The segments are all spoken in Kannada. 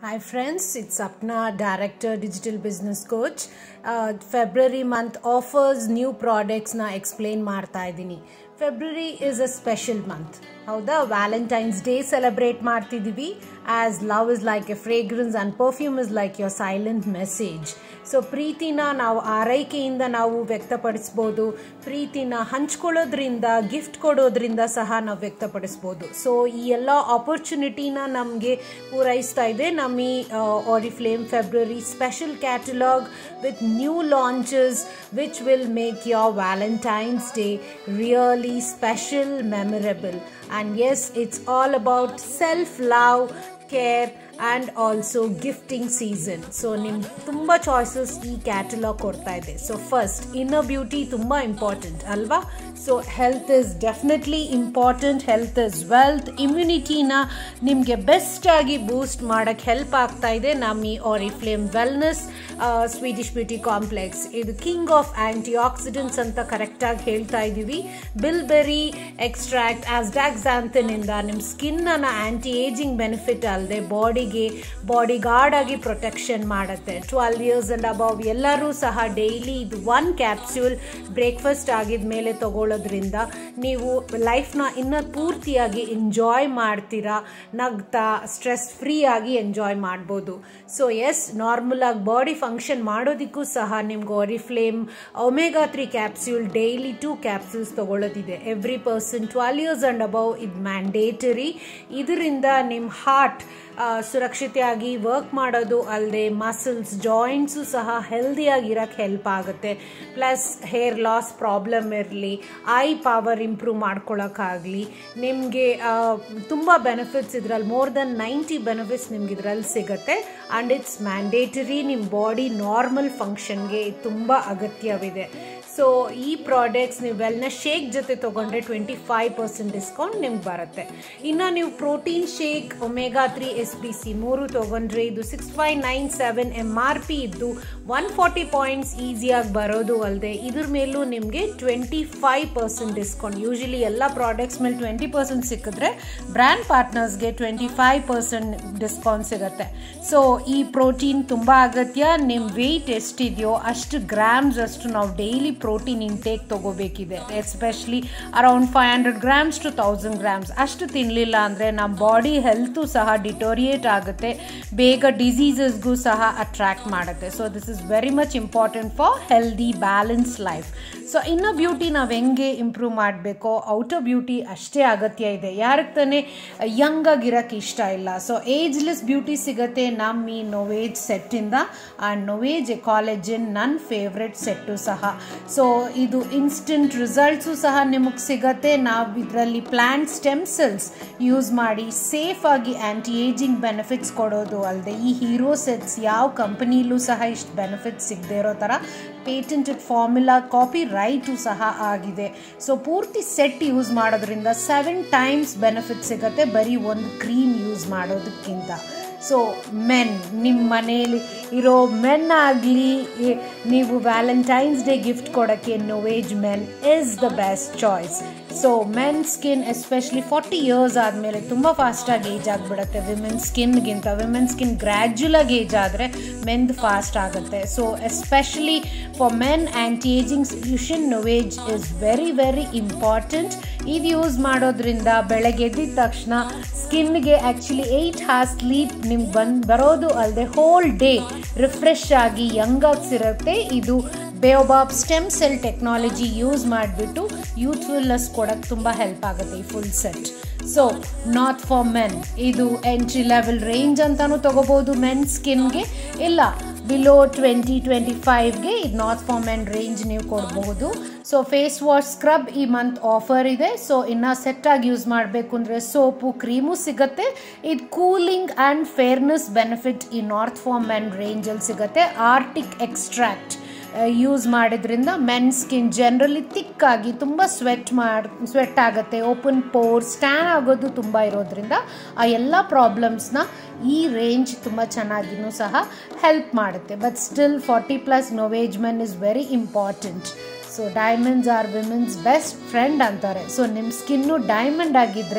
Hi friends, it's Sapna, Director, Digital Business Coach. Uh, February month offers new products ನ ಎಕ್ಸ್ಪ್ಲೇನ್ ಮಾಡ್ತಾ ಇದ್ದೀನಿ February is a special month ಹೌದಾ ವ್ಯಾಲೆಂಟೈನ್ಸ್ ಡೇ ಸೆಲೆಬ್ರೇಟ್ ಮಾಡ್ತಿದ್ದೀವಿ as love is like a fragrance and perfume is like your silent message so ಪ್ರೀತಿನ ನಾವು ಆರೈಕೆಯಿಂದ ನಾವು ವ್ಯಕ್ತಪಡಿಸ್ಬೋದು ಪ್ರೀತಿನ ಹಂಚ್ಕೊಳ್ಳೋದ್ರಿಂದ ಗಿಫ್ಟ್ ಕೊಡೋದ್ರಿಂದ ಸಹ ನಾವು ವ್ಯಕ್ತಪಡಿಸ್ಬೋದು ಸೊ ಈ ಎಲ್ಲ ಆಪರ್ಚುನಿಟಿನ ನಮಗೆ ಪೂರೈಸ್ತಾ ಇದೆ ನಮ್ಮ ಈ Oriflame February special catalogue with new launches which will make your Valentine's day really special memorable and yes it's all about self love care and also gifting season so ನಿಮ್ಗೆ ತುಂಬ ಚಾಯ್ಸಸ್ ಈ ಕ್ಯಾಟಲಾಗ್ ಕೊಡ್ತಾ ಇದೆ ಸೊ ಫಸ್ಟ್ ಇನ್ನರ್ ಬ್ಯೂಟಿ ತುಂಬ ಇಂಪಾರ್ಟೆಂಟ್ ಅಲ್ವಾ so health is definitely important health is wealth ಇಮ್ಯುನಿಟಿನ ನಿಮಗೆ ಬೆಸ್ಟಾಗಿ ಬೂಸ್ಟ್ ಮಾಡೋಕ್ಕೆ ಹೆಲ್ಪ್ ಆಗ್ತಾ ಇದೆ ನಮ್ಮ ಈ Oriflame wellness Swedish beauty complex ಇದು ಕಿಂಗ್ ಆಫ್ ಆ್ಯಂಟಿ ಆಕ್ಸಿಡೆಂಟ್ಸ್ ಅಂತ ಕರೆಕ್ಟಾಗಿ ಹೇಳ್ತಾ ಇದ್ದೀವಿ ಬಿಲ್ಬೆರಿ ಎಕ್ಸ್ಟ್ರಾಕ್ಟ್ ಆಸ್ಡ್ಯಾಕ್ಸಾಂತನಿಂದ ನಿಮ್ಮ ಸ್ಕಿನ್ನನ್ನು ಆ್ಯಂಟಿ ಏಜಿಂಗ್ ಬೆನಿಫಿಟ್ ಅಲ್ಲದೆ ಬಾಡಿಗೆ ಬಾಡಿ ಗಾರ್ಡ್ ಆಗಿ ಪ್ರೊಟೆಕ್ಷನ್ ಮಾಡುತ್ತೆ ಟ್ವೆಲ್ವ್ ಇಯರ್ಸ್ ಆ್ಯಂಡ್ ಅಬವ್ ಎಲ್ಲರೂ ಸಹ ಡೈಲಿ ಇದು ಒನ್ ಕ್ಯಾಪ್ಸ್ಯೂಲ್ ಬ್ರೇಕ್ಫಾಸ್ಟ್ ಆಗಿದ ಮೇಲೆ ತಗೊಳ್ಳೋದ್ರಿಂದ ನೀವು ಲೈಫ್ನ ಇನ್ನೂ ಪೂರ್ತಿಯಾಗಿ ಎಂಜಾಯ್ ಮಾಡ್ತೀರಾ ನಗ್ತಾ ಸ್ಟ್ರೆಸ್ ಫ್ರೀ ಆಗಿ ಎಂಜಾಯ್ ಮಾಡ್ಬೋದು ಸೊ ಎಸ್ ನಾರ್ಮಲ್ ಆಗಿ ಬಾಡಿ ಫಂಕ್ಷನ್ ಮಾಡೋದಕ್ಕೂ ಸಹ ನಿಮ್ಗೆ Oriflame omega three capsule daily two capsules ತಗೊಳ್ಳೋದಿದೆ every person twelve years and above ಇದು ಮ್ಯಾಂಡೇಟರಿ ಇದರಿಂದ ನಿಮ್ಮ ಹಾರ್ಟ್ ಸುರಕ್ಷತೆಯಾಗಿ ವರ್ಕ್ ಮಾಡೋದು ಅಲ್ಲದೆ ಮಸಲ್ಸ್ ಜಾಯಿಂಟ್ಸು ಸಹ ಹೆಲ್ದಿಯಾಗಿರೋಕ್ಕೆ ಹೆಲ್ಪ್ ಆಗುತ್ತೆ ಪ್ಲಸ್ ಹೇರ್ ಲಾಸ್ ಪ್ರಾಬ್ಲಮ್ ಇರಲಿ ಐ ಪವರ್ ಇಂಪ್ರೂವ್ ಮಾಡ್ಕೊಳ್ಳೋಕ್ಕಾಗಲಿ ನಿಮಗೆ ತುಂಬ ಬೆನಿಫಿಟ್ಸ್ ಇದರಲ್ಲಿ ಮೋರ್ ದೆನ್ ನೈಂಟಿ ಬೆನಿಫಿಟ್ಸ್ ನಿಮ್ಗೆ ಇದರಲ್ಲಿ ಸಿಗುತ್ತೆ ಆ್ಯಂಡ್ ಇಟ್ಸ್ ಮ್ಯಾಂಡೇಟರಿ ನಿಮ್ಮ ಬಾಡಿ ನಾರ್ಮಲ್ ಫಂಕ್ಷನ್ಗೆ ತುಂಬ ಅಗತ್ಯವಿದೆ ಸೊ ಈ ಪ್ರಾಡಕ್ಟ್ಸ್ ನೀವು ವೆಲ್ನೆಸ್ ಶೇಕ್ ಜೊತೆ ತೊಗೊಂಡ್ರೆ ಟ್ವೆಂಟಿ ಫೈವ್ ಪರ್ಸೆಂಟ್ ಡಿಸ್ಕೌಂಟ್ ನಿಮ್ಗೆ ಬರುತ್ತೆ ಇನ್ನು ನೀವು protein shake omega three S B C ಮೂರು ತೊಗೊಂಡ್ರೆ ಇದು six five nine seven M R P ಇದ್ದು ಒನ್ ಫಾರ್ಟಿ ಪಾಯಿಂಟ್ಸ್ ಈಸಿಯಾಗಿ ಬರೋದು ಅಲ್ಲದೆ ಇದ್ರ ಮೇಲೂ ನಿಮಗೆ twenty five percent discount usually ಎಲ್ಲ ಪ್ರಾಡಕ್ಟ್ಸ್ ಮೇಲೆ ಟ್ವೆಂಟಿ ಪರ್ಸೆಂಟ್ ಸಿಕ್ಕಿದ್ರೆ ಬ್ರ್ಯಾಂಡ್ ಪಾರ್ಟ್ನರ್ಸ್ಗೆ ಟ್ವೆಂಟಿ ಫೈವ್ ಪರ್ಸೆಂಟ್ ಡಿಸ್ಕೌಂಟ್ ಸಿಗುತ್ತೆ ಸೊ ಈ ಪ್ರೋಟೀನ್ ತುಂಬ ಅಗತ್ಯ ನಿಮ್ಮ ವೆಯ್ಟ್ ಎಷ್ಟಿದೆಯೋ ಅಷ್ಟು ಗ್ರಾಮ್ಸ್ ಅಷ್ಟು ನಾವು ಡೈಲಿ ಪ್ರೋಟೀನ್ ಇಂಟೇಕ್ ತೊಗೋಬೇಕಿದೆ especially around five hundred grams to thousand grams ಅಷ್ಟು ತಿನ್ನಲಿಲ್ಲ ಅಂದರೆ ನಮ್ಮ ಬಾಡಿ ಹೆಲ್ತು ಸಹ ಡಿಟೋರಿಯೇಟ್ ಆಗುತ್ತೆ ಬೇಗ ಡಿಸೀಸಸ್ಗೂ ಸಹ ಅಟ್ರ್ಯಾಕ್ಟ್ ಮಾಡುತ್ತೆ so this is very much important for healthy balance life so ಇನ್ನು ಬ್ಯೂಟಿ ನಾವು ಹೆಂಗೆ ಇಂಪ್ರೂವ್ ಮಾಡಬೇಕೋ ಔಟರ್ ಬ್ಯೂಟಿ ಅಷ್ಟೇ ಅಗತ್ಯ ಇದೆ ಯಾರಿಗೆ ತಾನೇ ಯಂಗ್ ಆಗಿರೋಕ್ಕೆ ಇಷ್ಟ ಇಲ್ಲ ಸೊ ಏಜ್ಲೆಸ್ ಬ್ಯೂಟಿ ಸಿಗುತ್ತೆ ನಮ್ಮ ಈ ನೋವೇಜ್ ಸೆಟ್ಟಿಂದ ಆ್ಯಂಡ್ ನೋವೇಜ್ ಕಾಲೇಜಿನ ನನ್ನ ಫೇವ್ರೆಟ್ ಸೆಟ್ಟು ಸಹ ಸೊ ಇದು ಇನ್ಸ್ಟೆಂಟ್ ರಿಸಲ್ಟ್ಸು ಸಹ ನಿಮಗೆ ಸಿಗತ್ತೆ ನಾವು ಇದರಲ್ಲಿ ಪ್ಲ್ಯಾಂಟ್ ಸ್ಟೆಮ್ ಸೆಲ್ಸ್ ಯೂಸ್ ಮಾಡಿ ಸೇಫ್ ಆಗಿ ಆ್ಯಂಟಿ ಏಜಿಂಗ್ ಬೆನಿಫಿಟ್ಸ್ ಕೊಡೋದು ಅಲ್ಲದೆ ಈ ಹೀರೋ ಸೆಟ್ಸ್ ಯಾವ ಕಂಪನಿಲೂ ಸಹ ಇಷ್ಟು ಬೆನಿಫಿಟ್ಸ್ ಸಿಗದೆ ಇರೋ ಥರ ಪೇಟೆಂಟೆಡ್ ಫಾರ್ಮುಲಾ ಕಾಪಿ ರೈಟು ಸಹ ಆಗಿದೆ ಸೊ ಪೂರ್ತಿ ಸೆಟ್ ಯೂಸ್ ಮಾಡೋದ್ರಿಂದ ಸೆವೆನ್ ಟೈಮ್ಸ್ ಬೆನಿಫಿಟ್ ಸಿಗುತ್ತೆ ಬರೀ ಒಂದು ಕ್ರೀಮ್ ಯೂಸ್ ಮಾಡೋದಕ್ಕಿಂತ ಸೊ ಮೆನ್ ನಿಮ್ಮ ಮನೇಲಿ ಇರೋ ಮೆನ್ ಆಗಲಿ ನೀವು ವ್ಯಾಲೆಂಟೈನ್ಸ್ ಡೇ ಗಿಫ್ಟ್ ಕೊಡೋಕ್ಕೆ NovAge men is the best choice so men skin especially forty years ಆದಮೇಲೆ ತುಂಬ ಫಾಸ್ಟಾಗಿ ಏಜ್ ಆಗಿಬಿಡುತ್ತೆ ವಿಮೆನ್ ಸ್ಕಿನ್ಗಿಂತ ವಿಮೆನ್ ಸ್ಕಿನ್ ಗ್ರ್ಯಾಜುಲಾಗಿ ಏಜ್ ಆದರೆ ಮೆನ್ದು ಫಾಸ್ಟ್ ಆಗುತ್ತೆ so especially for men anti ageing solution NovAge is very very important ಇದು ಯೂಸ್ ಮಾಡೋದ್ರಿಂದ ಬೆಳಗ್ಗೆ ಎದ್ದಿದ ತಕ್ಷಣ ಸ್ಕಿನ್ಗೆ ಆ್ಯಕ್ಚುಲಿ ಏಯ್ಟ್ ಹಾರ್ಸ್ ಸ್ಲೀಪ್ ನಿಮ್ಗೆ ಬಂದು ಬರೋದು ಅಲ್ಲದೆ ಹೋಲ್ ಡೇ ರಿಫ್ರೆಶ್ ಆಗಿ ಯಂಗ್ ಆಗಿಸಿರುತ್ತೆ ಇದು baobab stem cell technology use ಮಾಡಿಬಿಟ್ಟು ಯೂತ್ಫುಲ್ನೆಸ್ ಕೊಡೋಕ್ಕೆ ತುಂಬ ಹೆಲ್ಪ್ ಆಗುತ್ತೆ ಈ full set so not for men ಇದು ಎಂಟ್ರಿ ಲೆವೆಲ್ ರೇಂಜ್ ಅಂತಲೂ ತೊಗೋಬೋದು ಮೆನ್ ಸ್ಕಿನ್ಗೆ ಇಲ್ಲ ಬಿಲೋ ಟ್ವೆಂಟಿ ಟ್ವೆಂಟಿ ಫೈವ್ಗೆ ಇದು ನಾಟ್ ಫಾರ್ ಮೆನ್ ರೇಂಜ್ ನೀವು ಕೊಡಬಹುದು ಸೊ ಫೇಸ್ ವಾಶ್ ಸ್ಕ್ರಬ್ ಈ ಮಂತ್ ಆಫರ್ ಇದೆ ಸೊ ಇನ್ನು ಸೆಟ್ಟಾಗಿ ಯೂಸ್ ಮಾಡಬೇಕು ಅಂದರೆ ಸೋಪು ಕ್ರೀಮು ಸಿಗುತ್ತೆ ಇದು ಕೂಲಿಂಗ್ ಆ್ಯಂಡ್ ಫೇರ್ನೆಸ್ ಬೆನಿಫಿಟ್ ಈ ನಾರ್ತ್ ಫಾರ್ ಮೆನ್ ರೇಂಜಲ್ಲಿ ಸಿಗುತ್ತೆ ಆರ್ಟಿಕ್ ಎಕ್ಸ್ಟ್ರಾಕ್ಟ್ ಯೂಸ್ ಮಾಡಿದ್ರಿಂದ ಮೆನ್ ಸ್ಕಿನ್ ಜನರಲಿ ತಿಕ್ಕಾಗಿ ತುಂಬ ಸ್ವೆಟ್ ಮಾಡಿ ಸ್ವೆಟ್ ಆಗುತ್ತೆ ಓಪನ್ ಪೋರ್ ಸ್ಟ್ಯಾನ್ ಆಗೋದು ತುಂಬ ಇರೋದ್ರಿಂದ ಆ ಎಲ್ಲ ಪ್ರಾಬ್ಲಮ್ಸ್ನ ಈ ರೇಂಜ್ ತುಂಬ ಚೆನ್ನಾಗಿನೂ ಸಹ ಹೆಲ್ಪ್ ಮಾಡುತ್ತೆ but still forty plus NovAge men is very important so diamonds are women's best friend ಅಂತಾರೆ ಸೊ ನಿಮ್ಮ ಸ್ಕಿನ್ನು ಡೈಮಂಡ್ ಆಗಿದ್ದರೆ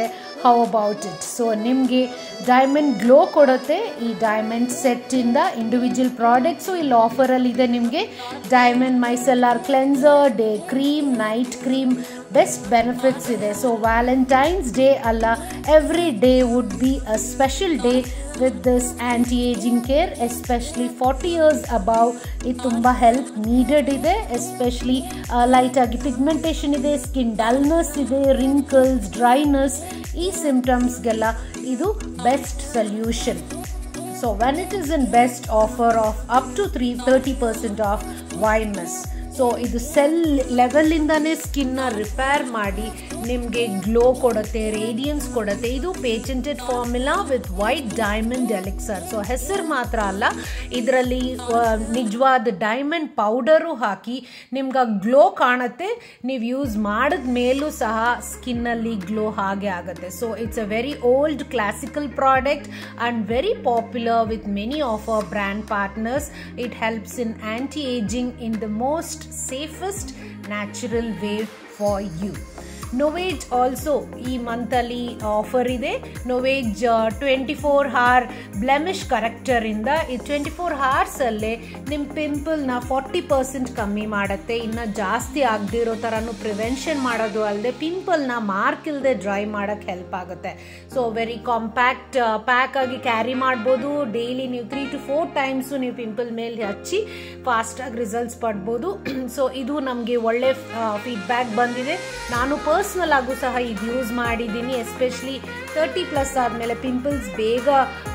ಹೌ ಅಬೌಟ್ ಇಟ್ ಸೊ ನಿಮಗೆ ಡೈಮಂಡ್ ಗ್ಲೋ ಕೊಡುತ್ತೆ ಈ ಡೈಮಂಡ್ ಸೆಟ್ಟಿಂದ ಇಂಡಿವಿಜುವಲ್ ಪ್ರಾಡಕ್ಟ್ಸು ಇಲ್ಲಿ ಆಫರಲ್ಲಿದೆ ನಿಮಗೆ diamond micellar cleanser day cream night cream best benefits ಇದೆ ಸೊ ವ್ಯಾಲೆಂಟೈನ್ಸ್ ಡೇ ಅಲ್ಲ every day would be a special day with this anti ageing care especially forty years above ಇದು ತುಂಬ ಹೆಲ್ಪ್ ನೀಡೆಡ್ ಇದೆ ಎಸ್ಪೆಷಲಿ ಲೈಟಾಗಿ ಪಿಗ್ಮೆಂಟೇಷನ್ ಇದೆ ಸ್ಕಿನ್ ಡಲ್ನೆಸ್ ಇದೆ ರಿಂಕಲ್ಸ್ ಡ್ರೈನೆಸ್ ಈ ಸಿಂಪ್ಟಮ್ಸ್ಗೆಲ್ಲ ಇದು best solution so when it is in best offer of up to three thirty percent of wideness so ಇದು ಸೆಲ್ ಲೆವೆಲಿಂದನೇ ಸ್ಕಿನ್ನ ರಿಪೇರ್ ಮಾಡಿ ನಿಮಗೆ ಗ್ಲೋ ಕೊಡುತ್ತೆ ರೇಡಿಯನ್ಸ್ ಕೊಡುತ್ತೆ ಇದು patented formula with white diamond elixir so ಹೆಸರು ಮಾತ್ರ ಅಲ್ಲ ಇದರಲ್ಲಿ ನಿಜವಾದ ಡೈಮಂಡ್ ಪೌಡರು ಹಾಕಿ ನಿಮ್ಗೆ ಗ್ಲೋ ಕಾಣುತ್ತೆ ನೀವು ಯೂಸ್ ಮಾಡಿದ ಮೇಲೂ ಸಹ ಸ್ಕಿನ್ನಲ್ಲಿ ಗ್ಲೋ ಹಾಗೆ ಆಗುತ್ತೆ so it's a very old classical product and very popular with many of our brand partners it helps in anti ageing in the most safest natural way for you Novage also ಈ ಮಂತಲ್ಲಿ ಆಫರ್ ಇದೆ Novage twenty four hour blemish ಕರೆಕ್ಟರಿಂದ ಈ ಟ್ವೆಂಟಿ ಫೋರ್ ಹಾರ್ಸಲ್ಲೇ ನಿಮ್ಮ ಪಿಂಪಲ್ನ ಫಾರ್ಟಿ ಪರ್ಸೆಂಟ್ ಕಮ್ಮಿ ಮಾಡುತ್ತೆ ಇನ್ನು ಜಾಸ್ತಿ ಆಗದೇ ಇರೋ ಥರನೂ ಪ್ರಿವೆನ್ಷನ್ ಮಾಡೋದು ಅಲ್ಲದೆ ಪಿಂಪಲ್ನ ಮಾರ್ಕ್ ಇಲ್ಲದೆ ಡ್ರೈ ಮಾಡೋಕ್ಕೆ ಹೆಲ್ಪ್ ಆಗುತ್ತೆ ಸೊ ವೆರಿ ಕಾಂಪ್ಯಾಕ್ಟ್ ಪ್ಯಾಕ್ ಆಗಿ ಕ್ಯಾರಿ ಮಾಡ್ಬೋದು ಡೈಲಿ ನೀವು ತ್ರೀ ಟು ಫೋರ್ ಟೈಮ್ಸು ನೀವು ಪಿಂಪಲ್ ಮೇಲೆ ಹಚ್ಚಿ ಫಾಸ್ಟಾಗಿ ರಿಸಲ್ಟ್ಸ್ ಪಡ್ಬೋದು ಸೊ ಇದು ನಮಗೆ ಒಳ್ಳೆ ಫೀಡ್ಬ್ಯಾಕ್ ಬಂದಿದೆ ನಾನು ಪರ್ಸ್ನಲ್ ಆಗು ಸಹ ಇದು ಯೂಸ್ ಮಾಡಿದ್ದೀನಿ ಎಸ್ಪೆಷಲಿ ತರ್ಟಿ ಪ್ಲಸ್ ಆದಮೇಲೆ ಪಿಂಪಲ್ಸ್ ಬೇಗ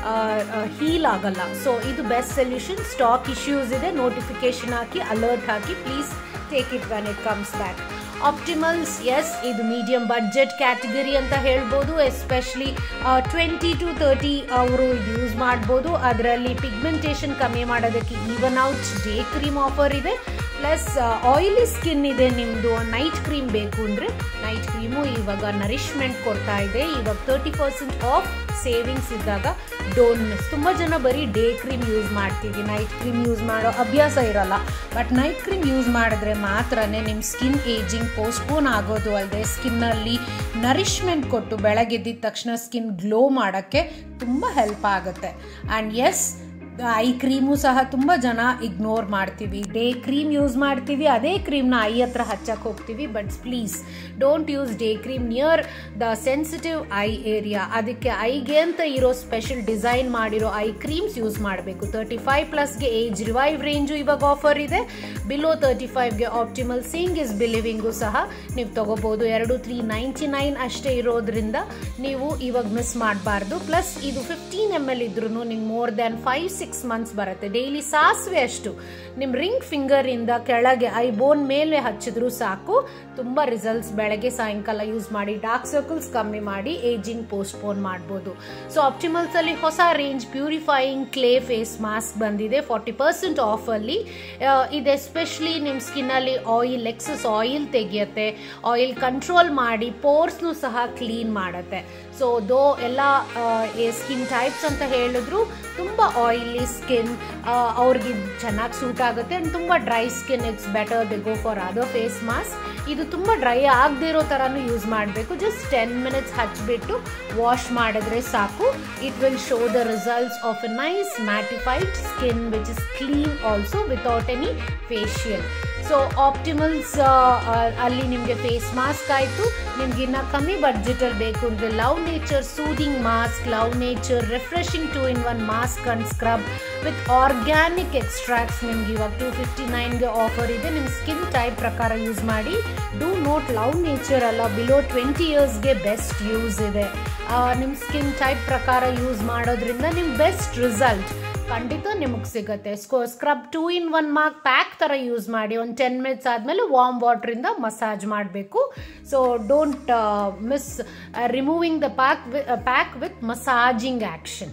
ಹೀಲ್ ಆಗಲ್ಲ ಸೊ ಇದು ಬೆಸ್ಟ್ ಸೊಲ್ಯೂಷನ್ ಸ್ಟಾಕ್ ಇಶ್ಯೂಸ್ ಇದೆ ನೋಟಿಫಿಕೇಶನ್ ಹಾಕಿ ಅಲರ್ಟ್ ಹಾಕಿ please take it when it comes back Optimals ಎಸ್ ಇದು ಮೀಡಿಯಂ ಬಡ್ಜೆಟ್ ಕ್ಯಾಟಗರಿ ಅಂತ ಹೇಳ್ಬೋದು ಎಸ್ಪೆಷಲಿ ಟ್ವೆಂಟಿ ಟು ತರ್ಟಿ ಅವರು ಯೂಸ್ ಮಾಡ್ಬೋದು ಅದರಲ್ಲಿ ಪಿಗ್ಮೆಂಟೇಷನ್ ಕಮ್ಮಿ ಮಾಡೋದಕ್ಕೆ even out day cream offer ಇದೆ ಪ್ಲಸ್ ಆಯಿಲಿ ಸ್ಕಿನ್ ಇದೆ ನಿಮ್ಮದು ನೈಟ್ ಕ್ರೀಮ್ ಬೇಕು ಅಂದರೆ ನೈಟ್ ಕ್ರೀಮು ಇವಾಗ ನರಿಶ್ಮೆಂಟ್ ಕೊಡ್ತಾ ಇದೆ ಇವಾಗ ತರ್ಟಿ ಪರ್ಸೆಂಟ್ ಆಫ್ ಸೇವಿಂಗ್ಸ್ ಇದ್ದಾಗ ಡೋಂಟ್ ಮಿಸ್ ತುಂಬ ಜನ ಬರೀ ಡೇ ಕ್ರೀಮ್ ಯೂಸ್ ಮಾಡ್ತೀವಿ ನೈಟ್ ಕ್ರೀಮ್ ಯೂಸ್ ಮಾಡೋ ಅಭ್ಯಾಸ ಇರಲ್ಲ ಬಟ್ ನೈಟ್ ಕ್ರೀಮ್ ಯೂಸ್ ಮಾಡಿದ್ರೆ ಮಾತ್ರನೇ ನಿಮ್ಮ ಸ್ಕಿನ್ ಏಜಿಂಗ್ ಪೋಸ್ಟ್ಪೋನ್ ಆಗೋದು ಅಲ್ಲದೆ ಸ್ಕಿನ್ನಲ್ಲಿ ನರಿಶ್ಮೆಂಟ್ ಕೊಟ್ಟು ಬೆಳಗ್ಗೆದ್ದಿದ ತಕ್ಷಣ ಸ್ಕಿನ್ ಗ್ಲೋ ಮಾಡೋಕ್ಕೆ ತುಂಬ ಹೆಲ್ಪ್ ಆಗುತ್ತೆ ಆ್ಯಂಡ್ ಎಸ್ ಐ ಕ್ರೀಮು ಸಹ ತುಂಬ ಜನ ಇಗ್ನೋರ್ ಮಾಡ್ತೀವಿ ಡೇ ಕ್ರೀಮ್ ಯೂಸ್ ಮಾಡ್ತೀವಿ ಅದೇ ಕ್ರೀಮ್ನ ಐ ಹತ್ರ ಹಚ್ಚಕ್ಕೆ ಹೋಗ್ತೀವಿ but please don't use day cream near the sensitive eye area ಅದಕ್ಕೆ ಐಗೆ ಅಂತ ಇರೋ ಸ್ಪೆಷಲ್ ಡಿಸೈನ್ ಮಾಡಿರೋ ಐ ಕ್ರೀಮ್ಸ್ ಯೂಸ್ ಮಾಡಬೇಕು ತರ್ಟಿ ಫೈವ್ ಪ್ಲಸ್ಗೆ ಏಜ್ ರಿವೈವ್ ರೇಂಜು ಇವಾಗ ಆಫರ್ ಇದೆ ಬಿಲೋ ತರ್ಟಿ ಫೈವ್ಗೆ ಆಪ್ಟಿಮಲ್ ಸಿಂಗ್ ಇಸ್ ಬಿಲಿವಿಂಗು ಸಹ ನೀವು ತಗೋಬೋದು ಎರಡು ತ್ರೀ ನೈಂಟಿ ನೈನ್ ಅಷ್ಟೇ ಇರೋದ್ರಿಂದ ನೀವು ಇವಾಗ ಮಿಸ್ ಮಾಡಬಾರ್ದು ಪ್ಲಸ್ ಇದು ಫಿಫ್ಟೀನ್ ಎಮ್ ಎಲ್ ಇದ್ರೂ ನಿಮ್ಗೆ more than five six months ಬರುತ್ತೆ ಡೈಲಿ ಸಾಸಿವೆ ಅಷ್ಟು ನಿಮ್ಮ ರಿಂಗ್ ಫಿಂಗರಿಂದ ಕೆಳಗೆ ಐ ಬೋನ್ ಮೇಲೆ ಹಚ್ಚಿದ್ರು ಸಾಕು ತುಂಬ ರಿಸಲ್ಟ್ಸ್ ಬೆಳಗ್ಗೆ ಸಾಯಂಕಾಲ ಯೂಸ್ ಮಾಡಿ ಡಾರ್ಕ್ ಸರ್ಕಲ್ಸ್ ಕಮ್ಮಿ ಮಾಡಿ ಏಜಿಂಗ್ ಪೋಸ್ಟ್ಪೋನ್ ಮಾಡ್ಬೋದು ಸೊ ಆಪ್ಟಿಮಲ್ಸ್ ಅಲ್ಲಿ ಹೊಸ range purifying clay face mask ಬಂದಿದೆ ಫಾರ್ಟಿ ಪರ್ಸೆಂಟ್ ಆಫಲ್ಲಿ ಇದು ಎಸ್ಪೆಷಲಿ ನಿಮ್ಮ ಸ್ಕಿನ್ನಲ್ಲಿ ಆಯಿಲ್ ಎಕ್ಸಸ್ ಆಯಿಲ್ ತೆಗಿಯುತ್ತೆ ಆಯಿಲ್ ಕಂಟ್ರೋಲ್ ಮಾಡಿ ಪೋರ್ಸ್ನು ಸಹ ಕ್ಲೀನ್ ಮಾಡುತ್ತೆ ಸೊ ದೋ ಎಲ್ಲ ಸ್ಕಿನ್ ಟೈಪ್ಸ್ ಅಂತ ಹೇಳಿದ್ರು ತುಂಬ ಆಯಿಲಿ ಸ್ಕಿನ್ ಅವ್ರಿಗೆ ಚೆನ್ನಾಗಿ ಸೂಟ್ ಆಗುತ್ತೆ ಆ್ಯಂಡ್ ತುಂಬ dry skin it's better they go for other face mask ಇದು ತುಂಬ ಡ್ರೈ ಆಗದೆ ಇರೋ ಥರನೂ ಯೂಸ್ ಮಾಡಬೇಕು ಜಸ್ಟ್ ಟೆನ್ ಮಿನಿಟ್ಸ್ ಹಚ್ಬಿಟ್ಟು ವಾಶ್ ಮಾಡಿದ್ರೆ ಸಾಕು it will show the results of a nice mattified skin which is clean also without any facial so Optimals ಅಲ್ಲಿ ನಿಮಗೆ ಫೇಸ್ ಮಾಸ್ಕ್ ಆಯಿತು ನಿಮ್ಗೆ ಇನ್ನು ಕಮ್ಮಿ ಬಡ್ಜೆಟಲ್ಲಿ ಬೇಕು ಅಂದರೆ Love Nature soothing mask Love Nature refreshing two in one mask and scrub with organic extracts ನಿಮ್ಗೆ ಇವಾಗ ಟು ಫಿಫ್ಟಿ ನೈನ್ಗೆ ಆಫರ್ ಇದೆ ನಿಮ್ಮ ಸ್ಕಿನ್ ಟೈಪ್ ಪ್ರಕಾರ ಯೂಸ್ ಮಾಡಿ ಡೂ ನೋಟ್ ಲವ್ ನೇಚರ್ ಅಲ್ಲ ಬಿಲೋ ಟ್ವೆಂಟಿ ಇಯರ್ಸ್ಗೆ ಬೆಸ್ಟ್ ಯೂಸ್ ಇದೆ ನಿಮ್ಮ ಸ್ಕಿನ್ ಟೈಪ್ ಪ್ರಕಾರ ಯೂಸ್ ಮಾಡೋದ್ರಿಂದ ನಿಮ್ಮ ಬೆಸ್ಟ್ ರಿಸಲ್ಟ್ ಖಂಡಿತ ನಿಮಗೆ ಸಿಗುತ್ತೆ ಸ್ಕೋ scrub two in one mask pack ಥರ ಯೂಸ್ ಮಾಡಿ ಒಂದು ಟೆನ್ ಮಿನಿಟ್ಸ್ ಆದಮೇಲೆ ವಾರ್ಮ್ ವಾಟ್ರಿಂದ ಮಸಾಜ್ ಮಾಡಬೇಕು so don't miss removing the pack pack with massaging action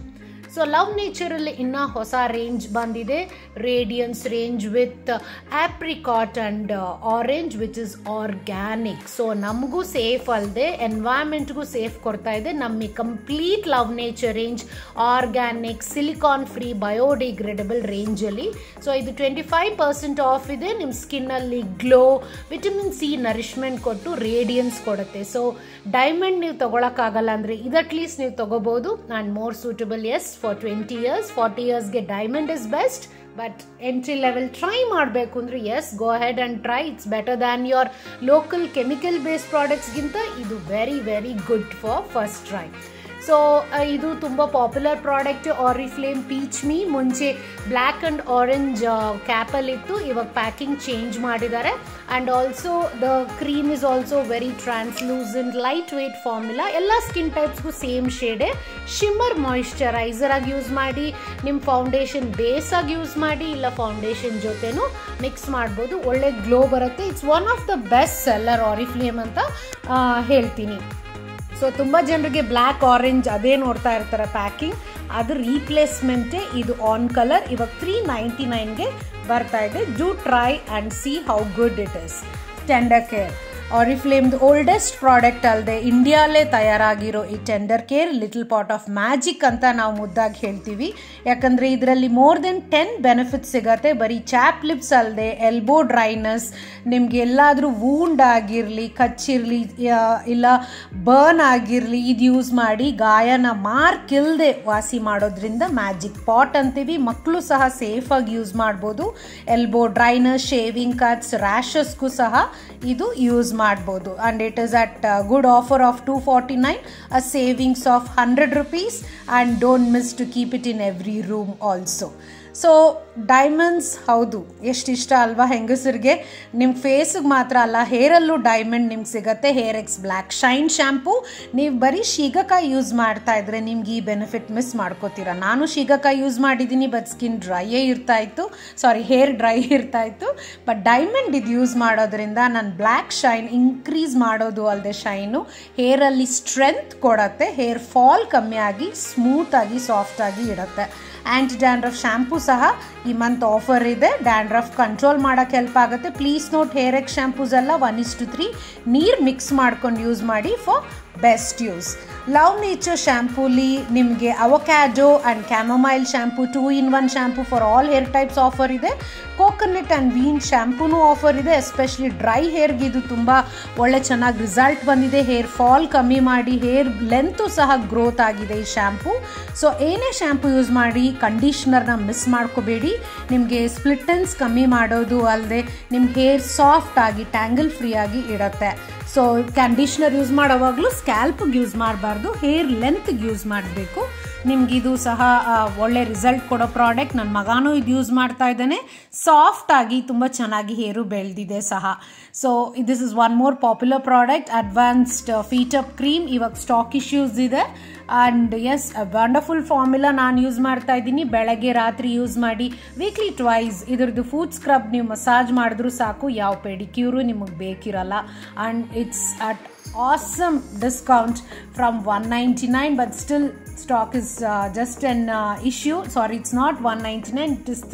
so Love ನೇಚರಲ್ಲಿ ಇನ್ನು ಹೊಸ ರೇಂಜ್ ಬಂದಿದೆ radiance range with apricot and orange which is organic so ನಮಗೂ ಸೇಫ್ ಅಲ್ಲದೆ ಎನ್ವೈರ್ಮೆಂಟ್ಗೂ ಸೇಫ್ ಕೊಡ್ತಾ ಇದೆ ನಮಗೆ complete Love Nature range organic silicone free biodegradable ರೇಂಜಲ್ಲಿ ಸೊ ಇದು ಟ್ವೆಂಟಿ ಫೈವ್ ಪರ್ಸೆಂಟ್ ಆಫ್ ಇದೆ ನಿಮ್ಮ ಸ್ಕಿನ್ನಲ್ಲಿ ಗ್ಲೋ ವಿಟಮಿನ್ ಸಿ ನರಿಶ್ಮೆಂಟ್ ಕೊಟ್ಟು ರೇಡಿಯನ್ಸ್ ಕೊಡುತ್ತೆ ಸೊ ಡೈಮಂಡ್ ನೀವು ತೊಗೊಳಕ್ಕಾಗಲ್ಲ ಅಂದರೆ ಇದು ಅಟ್ಲೀಸ್ಟ್ ನೀವು ತೊಗೋಬೋದು and more suitable as for twenty years forty ಇಯರ್ಸ್ಗೆ Diamond is best but entry level try ಮಾಡಬೇಕು ಅಂದರೆ yes go ahead and try it's better than your local chemical based ಪ್ರಾಡಕ್ಟ್ಸ್ಗಿಂತ ಇದು very very good for first try so ಇದು ತುಂಬ ಪಾಪ್ಯುಲರ್ ಪ್ರಾಡಕ್ಟ್ ಆರಿಫ್ಲೇಮ್ ಪೀಚ್ ಮೀ ಮುಂಚೆ ಬ್ಲ್ಯಾಕ್ ಆ್ಯಂಡ್ ಆರೆಂಜ್ ಕ್ಯಾಪಲ್ಲಿತ್ತು ಇವಾಗ ಪ್ಯಾಕಿಂಗ್ ಚೇಂಜ್ ಮಾಡಿದ್ದಾರೆ and also the cream is also very translucent lightweight formula ಎಲ್ಲ ಸ್ಕಿನ್ ಟೈಪ್ಸ್ಗೂ ಸೇಮ್ ಶೇಡೆ ಶಿಮ್ಮರ್ ಮಾಯಿಶ್ಚರೈಸರ್ ಆಗಿ ಯೂಸ್ ಮಾಡಿ ನಿಮ್ಮ ಫೌಂಡೇಶನ್ ಬೇಸ್ ಆಗಿ ಯೂಸ್ ಮಾಡಿ ಇಲ್ಲ ಫೌಂಡೇಶನ್ ಜೊತೆನೂ ಮಿಕ್ಸ್ ಮಾಡ್ಬೋದು ಒಳ್ಳೆ ಗ್ಲೋ ಬರುತ್ತೆ it's one of the best seller Oriflame ಅಂತ ಹೇಳ್ತೀನಿ ಸೊ ತುಂಬ ಜನರಿಗೆ ಬ್ಲ್ಯಾಕ್ ಆರೆಂಜ್ ಅದೇ ನೋಡ್ತಾ ಇರ್ತಾರೆ ಪ್ಯಾಕಿಂಗ್ ಅದು ರೀಪ್ಲೇಸ್ಮೆಂಟೇ ಇದು ಆನ್ ಕಲರ್ ಇವಾಗ ತ್ರೀ ನೈಂಟಿ ನೈನ್ಗೆ ಬರ್ತಾ ಇದೆ do try and see how good it is Tender Care ಆರಿಫ್ಲೇಮ್ದು ಓಲ್ಡೆಸ್ಟ್ ಪ್ರಾಡಕ್ಟ್ ಅಲ್ಲದೆ ಇಂಡಿಯಾಲೇ ತಯಾರಾಗಿರೋ ಈ Tender Care little pot of magic ಅಂತ ನಾವು ಮುದ್ದಾಗಿ ಹೇಳ್ತೀವಿ ಯಾಕಂದರೆ ಇದರಲ್ಲಿ ಮೋರ್ ದೆನ್ ಟೆನ್ ಬೆನಿಫಿಟ್ಸ್ ಸಿಗತ್ತೆ ಬರೀ ಚಾಪ್ ಲಿಪ್ಸ್ ಅಲ್ಲದೆ ಎಲ್ಬೋ ಡ್ರೈನಸ್ ನಿಮ್ಗೆ ಎಲ್ಲಾದರೂ ವೂಂಡ್ ಆಗಿರಲಿ ಕಚ್ಚಿರಲಿ ಇಲ್ಲ ಬರ್ನ್ ಆಗಿರಲಿ ಇದು ಯೂಸ್ ಮಾಡಿ ಗಾಯನ ಮಾರ್ಕ್ ಇಲ್ಲದೆ ವಾಸಿ ಮಾಡೋದ್ರಿಂದ ಮ್ಯಾಜಿಕ್ ಪಾಟ್ ಅಂತೀವಿ ಮಕ್ಕಳು ಸಹ ಸೇಫಾಗಿ ಯೂಸ್ ಮಾಡ್ಬೋದು ಎಲ್ಬೋ ಡ್ರೈನಸ್ ಶೇವಿಂಗ್ ಕಟ್ಸ್ ರ್ಯಾಷಸ್ಗೂ ಸಹ ಇದು ಯೂಸ್ ಮಾಡ್ಬೋದು and it is at good offer of two forty nine a savings of hundred rupees and don't miss to keep it in every room also so Diamonds ಹೌದು ಎಷ್ಟು ಇಷ್ಟ ಅಲ್ವಾ ಹೆಂಗಸರಿಗೆ ನಿಮ್ಮ ಫೇಸಿಗೆ ಮಾತ್ರ ಅಲ್ಲ ಹೇರಲ್ಲೂ ಡೈಮಂಡ್ ನಿಮ್ಗೆ ಸಿಗತ್ತೆ hair X black shine shampoo ನೀವು ಬರೀ ಶೀಗಕಾಯಿ ಯೂಸ್ ಮಾಡ್ತಾ ಇದ್ರೆ ನಿಮ್ಗೆ ಈ ಬೆನಿಫಿಟ್ ಮಿಸ್ ಮಾಡ್ಕೋತೀರಾ ನಾನು ಶೀಗಕಾಯಿ ಯೂಸ್ ಮಾಡಿದ್ದೀನಿ ಬಟ್ ಸ್ಕಿನ್ ಡ್ರೈಯೇ ಇರ್ತಾ ಇತ್ತು ಸಾರಿ ಹೇರ್ ಡ್ರೈ ಇರ್ತಾ ಇತ್ತು ಬಟ್ ಡೈಮಂಡ್ ಇದು ಯೂಸ್ ಮಾಡೋದ್ರಿಂದ ನನ್ನ ಬ್ಲ್ಯಾಕ್ ಶೈನ್ ಇನ್ಕ್ರೀಸ್ ಮಾಡೋದು ಅಲ್ಲದೆ ಶೈನು ಹೇರಲ್ಲಿ ಸ್ಟ್ರೆಂತ್ ಕೊಡತ್ತೆ ಹೇರ್ ಫಾಲ್ ಕಮ್ಮಿ ಆಗಿ ಸ್ಮೂತಾಗಿ ಸಾಫ್ಟಾಗಿ ಇಡುತ್ತೆ ಆ್ಯಂಟಿ ಡ್ಯಾಂಡ್ರಫ್ ಶ್ಯಾಂಪೂ ಸಹ ಈ ಮಂತ್ ಆಫರ್ ಇದೆ ಡ್ಯಾಂಡ್ರಫ್ ಕಂಟ್ರೋಲ್ ಮಾಡೋಕ್ಕೆ ಹೆಲ್ಪ್ ಆಗುತ್ತೆ please note hair X shampoos ಎಲ್ಲ ಒನ್ ಇಸ್ ಟು ತ್ರೀ ನೀರು ಮಿಕ್ಸ್ ಮಾಡ್ಕೊಂಡು ಯೂಸ್ ಮಾಡಿ for best use Love Nature ಶ್ಯಾಂಪೂಲಿ ನಿಮಗೆ avocado and chamomile shampoo two in one shampoo for all hair types offer ಇದೆ ಕೋಕೋನಟ್ ಆ್ಯಂಡ್ ವೀನ್ ಶ್ಯಾಂಪೂನೂ ಆಫರ್ ಇದೆ ಎಸ್ಪೆಷಲಿ ಡ್ರೈ ಹೇರ್ಗೆ ಇದು ತುಂಬ ಒಳ್ಳೆ ಚೆನ್ನಾಗಿ ರಿಸಲ್ಟ್ ಬಂದಿದೆ ಹೇರ್ ಫಾಲ್ ಕಮ್ಮಿ ಮಾಡಿ ಹೇರ್ ಲೆಂತು ಸಹ ಗ್ರೋತ್ ಆಗಿದೆ ಈ ಶ್ಯಾಂಪೂ ಸೊ ಏನೇ ಶ್ಯಾಂಪೂ ಯೂಸ್ ಮಾಡಿ ಕಂಡೀಷ್ನರ್ನ ಮಿಸ್ ಮಾಡ್ಕೋಬೇಡಿ ನಿಮಗೆ ಸ್ಪ್ಲಿಟನ್ಸ್ ಕಮ್ಮಿ ಮಾಡೋದು ಅಲ್ಲದೆ ನಿಮ್ಮ ಹೇರ್ ಸಾಫ್ಟ್ ಆಗಿ ಟ್ಯಾಂಗಲ್ ಫ್ರೀ ಆಗಿ ಇಡತ್ತೆ ಸೊ ಕಂಡೀಷ್ನರ್ ಯೂಸ್ ಮಾಡೋವಾಗಲೂ ಸ್ಕ್ಯಾಲ್ಪ್ಗೆ ಯೂಸ್ ಮಾಡಬಾರ್ದು ಹೇರ್ ಲೆಂತ್ಗೆ ಯೂಸ್ ಮಾಡಬೇಕು ನಿಮ್ಗೆ ಇದು ಸಹ ಒಳ್ಳೆ ರಿಸಲ್ಟ್ ಕೊಡೋ ಪ್ರಾಡಕ್ಟ್ ನನ್ನ ಮಗಾನೂ ಇದು ಯೂಸ್ ಮಾಡ್ತಾ ಇದ್ದಾನೆ ಸಾಫ್ಟ್ ಆಗಿ ತುಂಬ ಚೆನ್ನಾಗಿ ಹೇರು ಬೆಳೆದಿದೆ ಸಹ so this is one more popular product advanced feet up cream ಇವಾಗ ಸ್ಟಾಕ್ ಇಶ್ಯೂಸ್ ಇದೆ ಆ್ಯಂಡ್ ಎಸ್ ವಂಡರ್ಫುಲ್ ಫಾರ್ಮುಲಾ ನಾನು ಯೂಸ್ ಮಾಡ್ತಾ ಇದ್ದೀನಿ ಬೆಳಗ್ಗೆ ರಾತ್ರಿ ಯೂಸ್ ಮಾಡಿ ವೀಕ್ಲಿ ಟ್ವೈಸ್ ಇದ್ರದ್ದು ಫುಡ್ ಸ್ಕ್ರಬ್ ನೀವು ಮಸಾಜ್ ಮಾಡಿದ್ರೂ ಸಾಕು ಯಾವ ಪೆಡಿಕ್ಯೂರು ನಿಮಗೆ ಬೇಕಿರಲ್ಲ and it's at awesome discount from 199 but still stock is uh, just an uh, issue sorry it's not 199 it is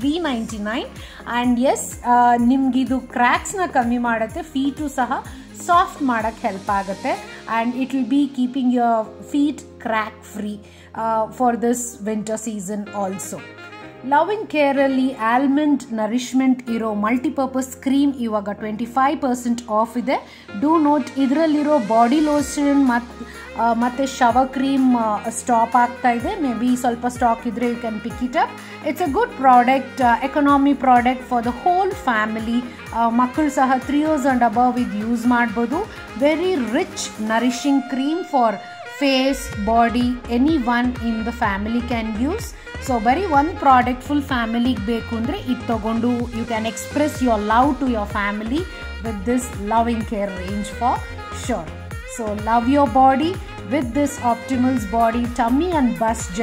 399 and yes ನಿಮಗಿದು ಕ್ರ್ಯಾಕ್ಸ್ನ ಕಮ್ಮಿ ಮಾಡುತ್ತೆ ಫೀಟು ಸಹ ಸಾಫ್ಟ್ ಮಾಡೋಕ್ಕೆ ಹೆಲ್ಪ್ ಆಗುತ್ತೆ and it will be keeping your feet crack free for this winter season also loving ಕೇರಲ್ಲಿ ಆಲ್ಮಂಡ್ ನರಿಶ್ಮೆಂಟ್ ಇರೋ ಮಲ್ಟಿಪರ್ಪಸ್ ಕ್ರೀಮ್ ಇವಾಗ ಟ್ವೆಂಟಿ ಫೈವ್ ಪರ್ಸೆಂಟ್ ಆಫ್ ಇದೆ ಡೂ ನೋಟ್ ಇದರಲ್ಲಿರೋ ಬಾಡಿ ಲೋಷನ್ ಮತ್ತು ಮತ್ತು ಶವ ಕ್ರೀಮ್ ಸ್ಟಾಪ್ ಆಗ್ತಾ ಇದೆ ಮೇ ಬಿ ಸ್ವಲ್ಪ ಸ್ಟಾಕ್ ಇದ್ದರೆ you can pick it up it's a good product economy product for the whole family ಮಕ್ಕಳು ಸಹ ತ್ರೀ ಇಯರ್ಸ್ ಆ್ಯಂಡ್ ಅಬವ್ ಇದು ಯೂಸ್ ಮಾಡ್ಬೋದು very rich nourishing cream for face body anyone in the family can use so ಬರೀ ಒಂದು ಪ್ರಾಡಕ್ಟ್ ಫುಲ್ ಫ್ಯಾಮಿಲಿಗೆ ಬೇಕು ಅಂದರೆ ಇದು ತೊಗೊಂಡು you can express your love to your family with this Loving Care range for sure so love your body with this Optimal's Body Tummy and Bust Gel.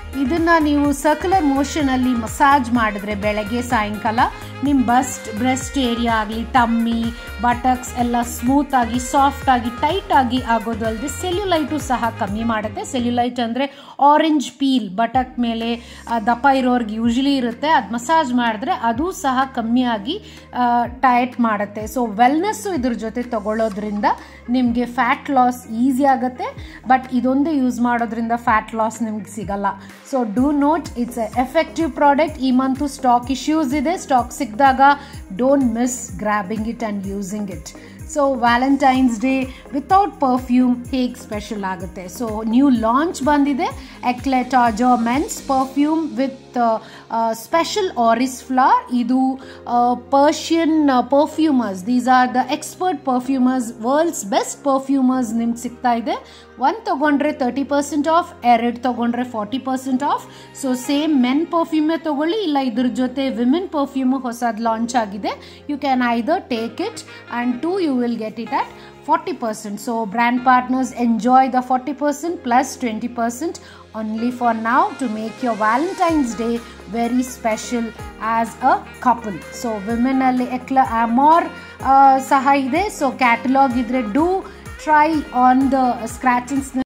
ಇದನ್ನು ನೀವು ಸರ್ಕ್ಯುಲರ್ ಮೋಷನಲ್ಲಿ ಮಸಾಜ್ ಮಾಡಿದ್ರೆ ಬೆಳಗ್ಗೆ ಸಾಯಂಕಾಲ ನಿಮ್ಮ ಬಸ್ಟ್ ಬ್ರೆಸ್ಟ್ ಏರಿಯಾ ಆಗಲಿ ಟಮ್ಮಿ ಬಟಕ್ಸ್ ಎಲ್ಲ ಸ್ಮೂತಾಗಿ ಸಾಫ್ಟಾಗಿ ಟೈಟಾಗಿ ಆಗೋದು ಅಲ್ಲದೆ ಸೆಲ್ಯುಲೈಟು ಸಹ ಕಮ್ಮಿ ಮಾಡುತ್ತೆ ಸೆಲ್ಯುಲೈಟ್ ಅಂದರೆ ಆರೆಂಜ್ ಪೀಲ್ ಬಟಕ್ ಮೇಲೆ ದಪ್ಪ ಇರೋರ್ಗೆ ಯೂಶ್ವಲಿ ಇರುತ್ತೆ ಅದು ಮಸಾಜ್ ಮಾಡಿದ್ರೆ ಅದು ಸಹ ಕಮ್ಮಿಯಾಗಿ ಟೈಟ್ ಮಾಡುತ್ತೆ ಸೊ ವೆಲ್ನೆಸ್ಸು ಇದ್ರ ಜೊತೆ ತಗೊಳ್ಳೋದ್ರಿಂದ ನಿಮಗೆ ಫ್ಯಾಟ್ ಲಾಸ್ ಈಸಿ ಆಗುತ್ತೆ ಬಟ್ ಇದೊಂದೇ ಯೂಸ್ ಮಾಡೋದ್ರಿಂದ ಫ್ಯಾಟ್ ಲಾಸ್ ನಿಮ್ಗೆ ಸಿಗಲ್ಲ so do note it's a effective product ಈ ಮಂತು ಸ್ಟಾಕ್ ಇಶ್ಯೂಸ್ ಇದೆ ಸ್ಟಾಕ್ ಸಿಕ್ಕಿದಾಗ don't miss grabbing it and using it so Valentine's Day without perfume ಹೇಗೆ ಸ್ಪೆಷಲ್ ಆಗುತ್ತೆ ಸೊ ನ್ಯೂ ಲಾಂಚ್ ಬಂದಿದೆ ಎಕ್ಲೆಟಾಜೋ men's perfume with special iris flower ಇದು Persian perfumers these are the expert perfumers world's best perfumers ನಿಮ್ಗೆ ಸಿಗ್ತಾ ಇದೆ ಒಂದು ತೊಗೊಂಡ್ರೆ ತರ್ಟಿ ಪರ್ಸೆಂಟ್ ಆಫ್ ಎರಡು ತೊಗೊಂಡ್ರೆ forty percent off so same men ಪರ್ಫ್ಯೂಮೇ ತೊಗೊಳ್ಳಿ ಇಲ್ಲ ಇದ್ರ ಜೊತೆ ವಿಮೆನ್ ಪರ್ಫ್ಯೂಮು ಹೊಸದು ಲಾಂಚ್ ಆಗಿದೆ you can either take it and two you will get it at 40%. So brand partners enjoy the 40% plus 20% only for now to make your Valentine's Day very special as a couple. So women ಅಲ್ಲಿ ಎಕ್ಲ ಅಮೋರ್ ಸಹ ಇದೆ ಸೊ ಕ್ಯಾಟಲಾಗ್ ಇದ್ರೆ ಡೂ ಟ್ರೈ ಆನ್ ದ ಸ್ಕ್ರಾಚಿಂಗ್ಸ್